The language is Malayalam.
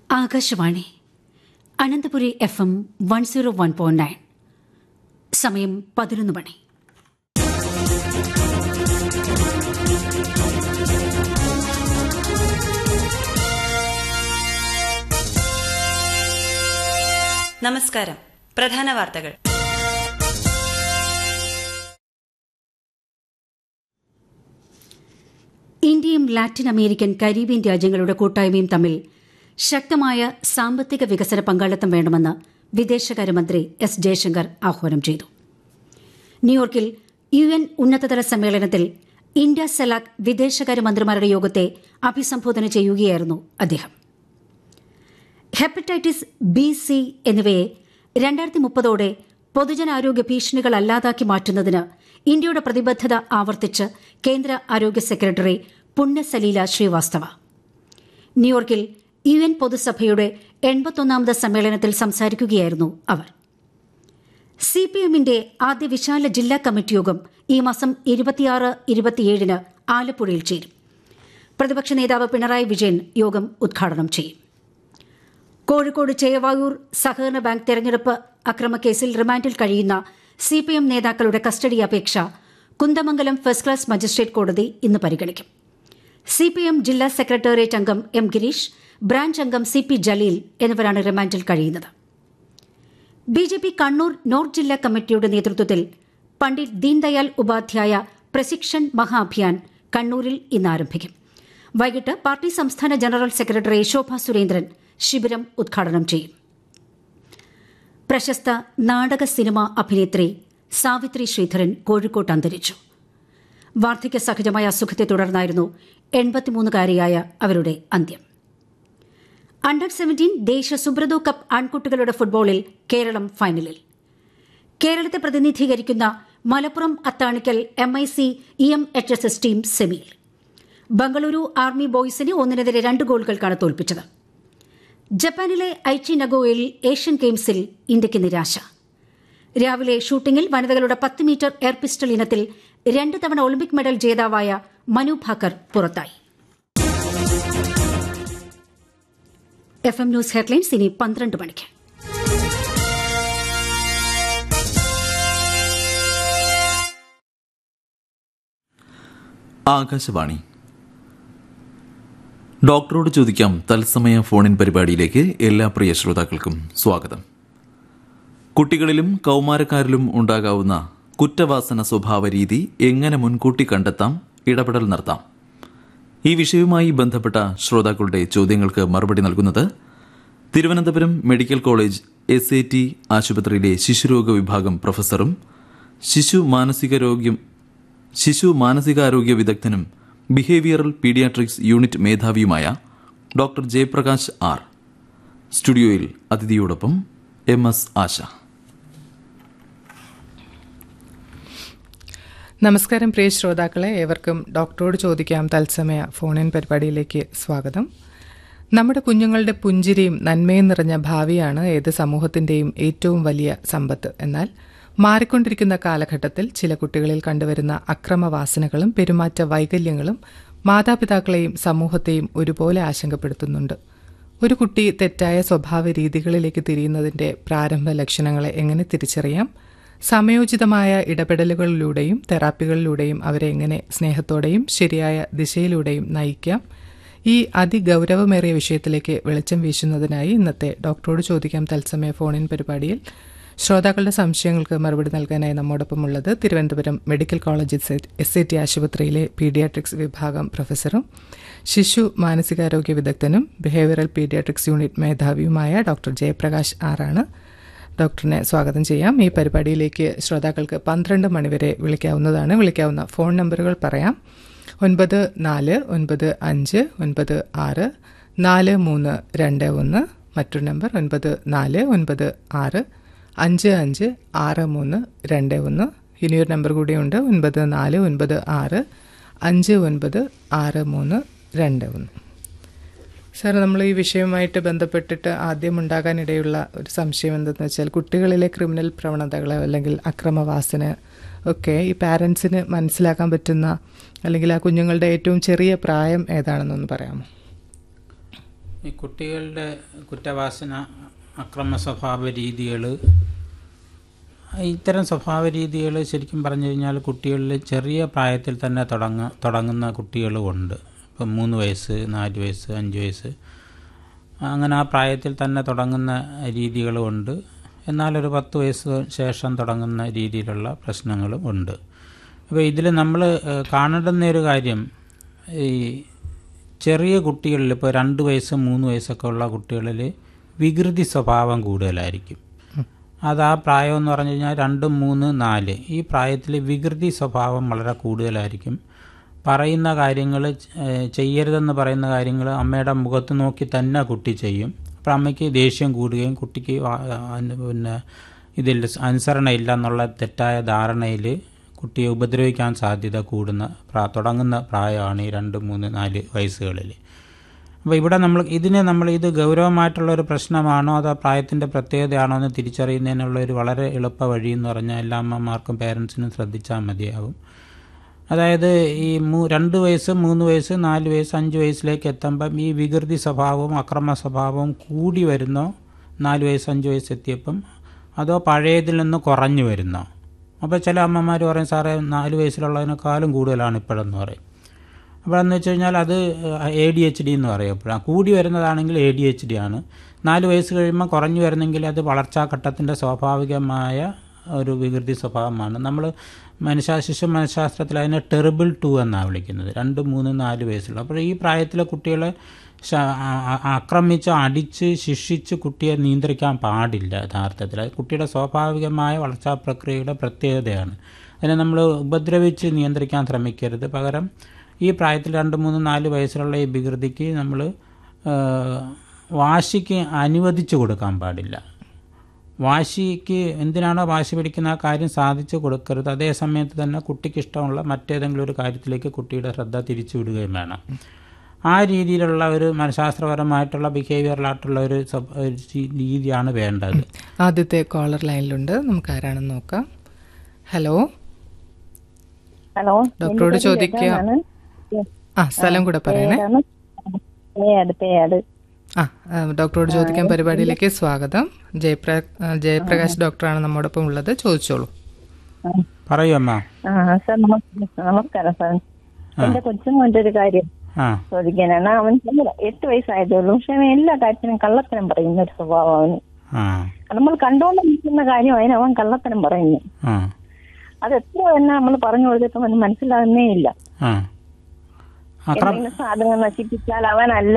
Akashvani Ananthapuri F M one zero one point nine സമയം പതിനൊന്ന് മണി നമസ്കാരം പ്രധാന വാർത്തകൾ ഇന്ത്യയും ലാറ്റിൻ അമേരിക്കൻ കരീബിയൻ രാജ്യങ്ങളുടെ കൂട്ടായ്മയും തമ്മിൽ ശക്തമായ സാമ്പത്തിക വികസന പങ്കാളിത്തം വേണമെന്ന് വിദേശകാര്യമന്ത്രി എസ് ജയശങ്കർ ആഹ്വാനം ചെയ്തു ന്യൂയോർക്കിൽ യു എൻ ഉന്നതതല സമ്മേളനത്തിൽ ഇന്ത്യ സെലാക് വിദേശകാര്യമന്ത്രിമാരുടെ യോഗത്തെ അഭിസംബോധന ചെയ്യുകയായിരുന്നു അദ്ദേഹം ഹെപ്പറ്റൈറ്റിസ് ബി സി എന്നിവയെ രണ്ടായിരത്തി മുപ്പതോടെ പൊതുജനാരോഗ്യ ഭീഷണികൾ അല്ലാതാക്കി മാറ്റുന്നതിന് ഇന്ത്യയുടെ പ്രതിബദ്ധത ആവർത്തിച്ച് കേന്ദ്ര ആരോഗ്യ സെക്രട്ടറി പുണ്യ സലീല ശ്രീവാസ്തവ ന്യൂയോർക്കിൽ യു എൻ പൊതുസഭയുടെ എൺപത്തൊന്നാമത് സമ്മേളനത്തിൽ സംസാരിക്കുകയായിരുന്നു അവർ സി പി എമ്മിന്റെ ആദ്യ വിശാല ജില്ലാ കമ്മിറ്റി യോഗം ഈ മാസം ഇരുപത്തിയാറ് ഇരുപത്തിയേഴിന് ആലപ്പുഴയിൽ ചേരും പ്രതിപക്ഷ നേതാവ് പിണറായി വിജയൻ യോഗം ഉദ്ഘാടനം ചെയ്യും കോഴിക്കോട് ചേവായൂർ സഹകരണ ബാങ്ക് തെരഞ്ഞെടുപ്പ് അക്രമക്കേസിൽ റിമാൻഡിൽ കഴിയുന്ന സി പി എം നേതാക്കളുടെ കസ്റ്റഡി അപേക്ഷ കുന്ദമംഗലം ഫസ്റ്റ് ക്ലാസ് മജിസ്ട്രേറ്റ് കോടതി ഇന്ന് പരിഗണിക്കും സി പി എം ജില്ലാ സെക്രട്ടേറിയറ്റ് അംഗം എം ഗിരീഷ് ബ്രാഞ്ച് അംഗം സി പി ജലീൽ എന്നിവരാണ് റിമാൻഡിൽ കഴിയുന്നത് B J P Kannur north ജില്ലാ കമ്മിറ്റിയുടെ നേതൃത്വത്തിൽ പണ്ഡിറ്റ് ദീൻദയാൽ ഉപാധ്യായ പ്രശിക്ഷൺ മഹാഅഭിയാൻ കണ്ണൂരിൽ ഇന്ന് ആരംഭിക്കും വൈകിട്ട് പാർട്ടി സംസ്ഥാന ജനറൽ സെക്രട്ടറി ശോഭ സുരേന്ദ്രൻ ശിബിരം ഉദ്ഘാടനം ചെയ്യും പ്രശസ്ത നാടക സിനിമാ അഭിനേത്രി സാവിത്രി ശ്രീധരൻ കോഴിക്കോട്ട് അന്തരിച്ചു വാർദ്ധക്യ സഹജമായ അസുഖത്തെ തുടർന്നായിരുന്നു എൺപത്തിമൂന്നുകാരിയായ അവരുടെ അന്ത്യം അണ്ടർ സെവന്റീൻ ദേശീയ സുബ്രതോ കപ്പ് ആൺകുട്ടികളുടെ ഫുട്ബോളിൽ കേരളം ഫൈനലിൽ കേരളത്തെ പ്രതിനിധീകരിക്കുന്ന Malappuram Athanikkal M I C E M H S S team സെമിയിൽ ബംഗളൂരു ആർമി ബോയ്സിനെ ഒന്നിനെതിരെ രണ്ട് ഗോളുകൾക്കാണ് തോൽപ്പിച്ചത് ജപ്പാനിലെ ഐച്ചി നഗോയിൽ ഏഷ്യൻ ഗെയിംസിൽ ഇന്ത്യയ്ക്ക് നിരാശ രാവിലെ ഷൂട്ടിംഗിൽ വനിതകളുടെ പത്ത് മീറ്റർ എയർ പിസ്റ്റൾ ഇനത്തിൽ രണ്ട് തവണ ഒളിമ്പിക് മെഡൽ ജേതാവായ മനു ഭാക്കർ പുറത്തായി എഫ് എം ന്യൂസ് ഹെഡ്ലൈൻസ് ഇനി പന്ത്രണ്ട് മണിക്ക് ആകാശവാണി ഡോക്ടറോട് ചോദിക്കാം തത്സമയ ഫോണിൻ പരിപാടിയിലേക്ക് എല്ലാ പ്രിയ ശ്രോതാക്കൾക്കും സ്വാഗതം കുട്ടികളിലും കൗമാരക്കാരിലും ഉണ്ടാകാവുന്ന കുറ്റവാസന സ്വഭാവ രീതി എങ്ങനെ മുൻകൂട്ടി കണ്ടെത്താം ഇടപെടൽ നടത്താം ഈ വിഷയവുമായി ബന്ധപ്പെട്ട ശ്രോതാക്കളുടെ ചോദ്യങ്ങൾക്ക് മറുപടി നൽകുന്നത് Thiruvananthapuram medical college S A T ആശുപത്രിയിലെ ശിശുരോഗ വിഭാഗം പ്രൊഫസറും ശിശു മാനസികരോഗ്യം ശിശു മാനസികാരോഗ്യ വിദഗ്ധനും ബിഹേവിയറൽ പീഡിയാട്രിക്സ് യൂണിറ്റ് മേധാവിയുമായ ഡോക്ടർ ജയപ്രകാശ് ആർ സ്റ്റുഡിയോയിൽ അതിഥിയോടൊപ്പം എം എസ് ആശ നമസ്കാരം പ്രിയ ശ്രോതാക്കളെ ഏവർക്കും ഡോക്ടറോട് ചോദിക്കാം തത്സമയ ഫോണിൻ പരിപാടിയിലേക്ക് സ്വാഗതം നമ്മുടെ കുഞ്ഞുങ്ങളുടെ പുഞ്ചിരിയും നന്മയും നിറഞ്ഞ ഭാവിയാണ് ഏത് സമൂഹത്തിന്റെയും ഏറ്റവും വലിയ സമ്പത്ത് എന്നാൽ മാറിക്കൊണ്ടിരിക്കുന്ന കാലഘട്ടത്തിൽ ചില കുട്ടികളിൽ കണ്ടുവരുന്ന അക്രമവാസനകളും പെരുമാറ്റ വൈകല്യങ്ങളും മാതാപിതാക്കളെയും സമൂഹത്തെയും ഒരുപോലെ ആശങ്കപ്പെടുത്തുന്നുണ്ട് ഒരു കുട്ടി തെറ്റായ സ്വഭാവ രീതികളിലേക്ക് തിരിയുന്നതിന്റെ പ്രാരംഭ ലക്ഷണങ്ങളെ എങ്ങനെ തിരിച്ചറിയാം സമയോചിതമായ ഇടപെടലുകളിലൂടെയും തെറാപ്പികളിലൂടെയും അവരെ എങ്ങനെ സ്നേഹത്തോടെയും ശരിയായ ദിശയിലൂടെയും നയിക്കാം ഈ അതിഗൗരവമേറിയ വിഷയത്തിലേക്ക് വെളിച്ചം വീശുന്നതിനായി ഇന്നത്തെ ഡോക്ടറോട് ചോദിക്കാം തത്സമയ ഫോണിൻ പരിപാടിയിൽ ശ്രോതാക്കളുടെ സംശയങ്ങൾക്ക് മറുപടി നൽകാനായി നമ്മോടൊപ്പമുള്ളത് Thiruvananthapuram medical college S A T ആശുപത്രിയിലെ പീഡിയാട്രിക്സ് വിഭാഗം പ്രൊഫസറും ശിശു മാനസികാരോഗ്യ വിദഗ്ധനും ബിഹേവിയറൽ പീഡിയാട്രിക്സ് യൂണിറ്റ് മേധാവിയുമായ ഡോക്ടർ ജയപ്രകാശ് ആറാണ് ഡോക്ടറിനെ സ്വാഗതം ചെയ്യാം ഈ പരിപാടിയിലേക്ക് ശ്രോതാക്കൾക്ക് പന്ത്രണ്ട് മണിവരെ വിളിക്കാവുന്നതാണ് വിളിക്കാവുന്ന ഫോൺ നമ്പറുകൾ പറയാം ഒൻപത് നാല് ഒൻപത് അഞ്ച് ഒൻപത് ആറ് നാല് മൂന്ന് രണ്ട് ഒന്ന് മറ്റൊരു നമ്പർ ഒൻപത് നാല് ഒൻപത് ആറ് അഞ്ച് അഞ്ച് ആറ് മൂന്ന് രണ്ട് ഒന്ന് ഇനിയൊരു നമ്പർ കൂടിയുണ്ട് ഒൻപത് നാല് ഒൻപത് ആറ് അഞ്ച് ഒൻപത് ആറ് മൂന്ന് രണ്ട് ഒന്ന് സാർ നമ്മൾ ഈ വിഷയവുമായിട്ട് ബന്ധപ്പെട്ടിട്ട് ആദ്യം ഉണ്ടാകാനിടയുള്ള ഒരു സംശയം എന്തെന്ന് വെച്ചാൽ കുട്ടികളിലെ ക്രിമിനൽ പ്രവണതകൾ അല്ലെങ്കിൽ അക്രമവാസന ഒക്കെ ഈ പാരൻസിന് മനസ്സിലാക്കാൻ പറ്റുന്ന അല്ലെങ്കിൽ ആ കുഞ്ഞുങ്ങളുടെ ഏറ്റവും ചെറിയ പ്രായം ഏതാണെന്നൊന്ന് പറയാമോ ഈ കുട്ടികളുടെ കുറ്റവാസന അക്രമ സ്വഭാവ രീതികൾ ഇത്തരം സ്വഭാവ രീതികൾ ശരിക്കും പറഞ്ഞു കഴിഞ്ഞാൽ കുട്ടികളിൽ ചെറിയ പ്രായത്തിൽ തന്നെ തുടങ്ങ തുടങ്ങുന്ന കുട്ടികളുമുണ്ട് ഇപ്പം മൂന്ന് വയസ്സ് നാല് വയസ്സ് അഞ്ച് വയസ്സ് അങ്ങനെ ആ പ്രായത്തിൽ തന്നെ തുടങ്ങുന്ന രീതികളുമുണ്ട് എന്നാൽ ഒരു പത്ത് വയസ്സ് ശേഷം തുടങ്ങുന്ന രീതിയിലുള്ള പ്രശ്നങ്ങളും ഉണ്ട് അപ്പോൾ ഇതിൽ നമ്മൾ കാണേണ്ടുന്ന ഒരു കാര്യം ഈ ചെറിയ കുട്ടികളിൽ ഇപ്പോൾ രണ്ട് വയസ്സ് മൂന്ന് വയസ്സൊക്കെ ഉള്ള കുട്ടികളിൽ വികൃതി സ്വഭാവം കൂടുതലായിരിക്കും അത് ആ പ്രായം എന്ന് പറഞ്ഞു കഴിഞ്ഞാൽ രണ്ട് മൂന്ന് നാല് ഈ പ്രായത്തിൽ വികൃതി സ്വഭാവം വളരെ കൂടുതലായിരിക്കും പറയുന്ന കാര്യങ്ങൾ ചെയ്യരുതെന്ന് പറയുന്ന കാര്യങ്ങൾ അമ്മയുടെ മുഖത്ത് നോക്കി തന്നെ കുട്ടി ചെയ്യും അപ്പോൾ അമ്മയ്ക്ക് ദേഷ്യം കൂടുകയും കുട്ടിക്ക് വാ- അന് പിന്നെ ഇതിൽ അനുസരണയില്ല എന്നുള്ള തെറ്റായ ധാരണയിൽ കുട്ടിയെ ഉപദ്രവിക്കാൻ സാധ്യത കൂടുന്ന പ്രാ തുടങ്ങുന്ന പ്രായമാണ് ഈ രണ്ട് മൂന്ന് നാല് വയസ്സുകളിൽ അപ്പോൾ ഇവിടെ നമ്മൾ ഇതിനെ നമ്മൾ ഇത് ഗൗരവമായിട്ടുള്ള ഒരു പ്രശ്നമാണോ അതോ പ്രായത്തിൻ്റെ പ്രത്യേകതയാണോ എന്ന് തിരിച്ചറിയുന്നതിനുള്ള ഒരു വളരെ എളുപ്പ വഴി എന്ന് പറഞ്ഞാൽ എല്ലാ അമ്മമാർക്കും പേരൻസിനും ശ്രദ്ധിച്ചാൽ മതിയാവും അതായത് ഈ മൂ രണ്ട് വയസ്സ് മൂന്ന് വയസ്സ് നാല് വയസ്സ് അഞ്ച് വയസ്സിലേക്ക് എത്തുമ്പം ഈ വികൃതി സ്വഭാവവും അക്രമ സ്വഭാവവും കൂടി വരുന്നോ നാല് വയസ്സ് അഞ്ച് വയസ്സ് എത്തിയപ്പം അതോ പഴയതിൽ നിന്ന് കുറഞ്ഞു വരുന്നോ അപ്പോൾ ചില അമ്മമാർ പറയും സാറേ നാല് വയസ്സിലുള്ളതിനേക്കാളും കൂടുതലാണ് ഇപ്പോഴെന്ന് പറയും അപ്പോഴെന്ന് വെച്ച് കഴിഞ്ഞാൽ അത് എ ഡി എച്ച് ഡി എന്ന് പറയും അപ്പോഴാണ് കൂടി വരുന്നതാണെങ്കിൽ എ ഡി എച്ച് ഡി ആണ് നാല് വയസ്സ് കഴിയുമ്പോൾ കുറഞ്ഞു വരുന്നെങ്കിൽ അത് വളർച്ചാഘട്ടത്തിൻ്റെ സ്വാഭാവികമായ ഒരു വികൃതി സ്വഭാവമാണ് നമ്മൾ മനുഷ്യ ശിശു മനഃശാസ്ത്രത്തിൽ അതിനെ ടെറിബിൾ ടു എന്നാണ് വിളിക്കുന്നത് രണ്ട് മൂന്ന് നാല് വയസ്സുള്ള അപ്പോൾ ഈ പ്രായത്തിലെ കുട്ടികളെ ശ- ആ- ആ- ആക്രമിച്ച് അടിച്ച് ശിക്ഷിച്ച് കുട്ടിയെ നിയന്ത്രിക്കാൻ പാടില്ല യഥാർത്ഥത്തിൽ അത് കുട്ടിയുടെ സ്വാഭാവികമായ വളർച്ചാ പ്രക്രിയയുടെ പ്രത്യേകതയാണ് അതിനെ നമ്മൾ ഉപദ്രവിച്ച് നിയന്ത്രിക്കാൻ ശ്രമിക്കരുത് പകരം ഈ പ്രായത്തിൽ രണ്ട് മൂന്ന് നാല് വയസ്സിലുള്ള ഈ വികൃതിക്ക് നമ്മൾ വാശിക്ക് അനുവദിച്ചു കൊടുക്കാൻ പാടില്ല വാശിക്ക് എന്തിനാണോ വാശി പിടിക്കുന്ന ആ കാര്യം സാധിച്ചു കൊടുക്കരുത് അതേ സമയത്ത് തന്നെ കുട്ടിക്ക് ഇഷ്ടമുള്ള മറ്റേതെങ്കിലും ഒരു കാര്യത്തിലേക്ക് കുട്ടിയുടെ ശ്രദ്ധ തിരിച്ചു വിടുകയും വേണം ആ രീതിയിലുള്ള ഒരു മനഃശാസ്ത്രപരമായിട്ടുള്ള ബിഹേവിയറലായിട്ടുള്ള ഒരു സ്വഭ- ഒരു രീ- രീതിയാണ് വേണ്ടത് ആദ്യത്തെ കോളർ ലൈനിലുണ്ട് നമുക്ക് ആരാണെന്ന് നോക്കാം ഹലോ ഹലോ ഡോക്ടറോട് എൻ്റെ പേര് ചോദിക്കാം. ലതാന്നാണ്. ആ സ്ഥലം കൂടെ പറയണേ പേരാണ് പേയാട് പേയാട് ആ ആ, ഡോക്ടറോട് ചോദിക്കാൻ പരിപാടിയിലേക്ക് സ്വാഗതം ജയപ്ര ആ, ജയപ്രകാശ് ഡോക്ടറാണ് നമ്മോടൊപ്പം ഉള്ളത് ചോദിച്ചോളൂ പറയൂ അമ്മ ആ സാർ നമസ്കാരം നമസ്കാരം സാർ എന്റെ കൊച്ചുമോന്റെ ഒരു കാര്യം ആ ചോദിക്കാനാണ് അവൻ ചെറുതാ, എട്ട് വയസ്സായതേ ഉള്ളൂ പക്ഷെ അവൻ എല്ലാ കാര്യത്തിനും കള്ളത്തരം പറയുന്ന ഒരു സ്വഭാവം അവന് ആ നമ്മൾ കണ്ടുകൊണ്ട് നിൽക്കുന്ന കാര്യം അതിന് അവൻ കള്ളത്തരം പറയുന്നു ആ അത് എത്ര തന്നെ നമ്മൾ പറഞ്ഞു കൊടുത്തിട്ടും അവന് മനസ്സിലാകുന്നേ ഇല്ല ആ അക്രം എന്തെങ്കിലും സാധനം നശിപ്പിച്ചാൽ അവൻ അല്ല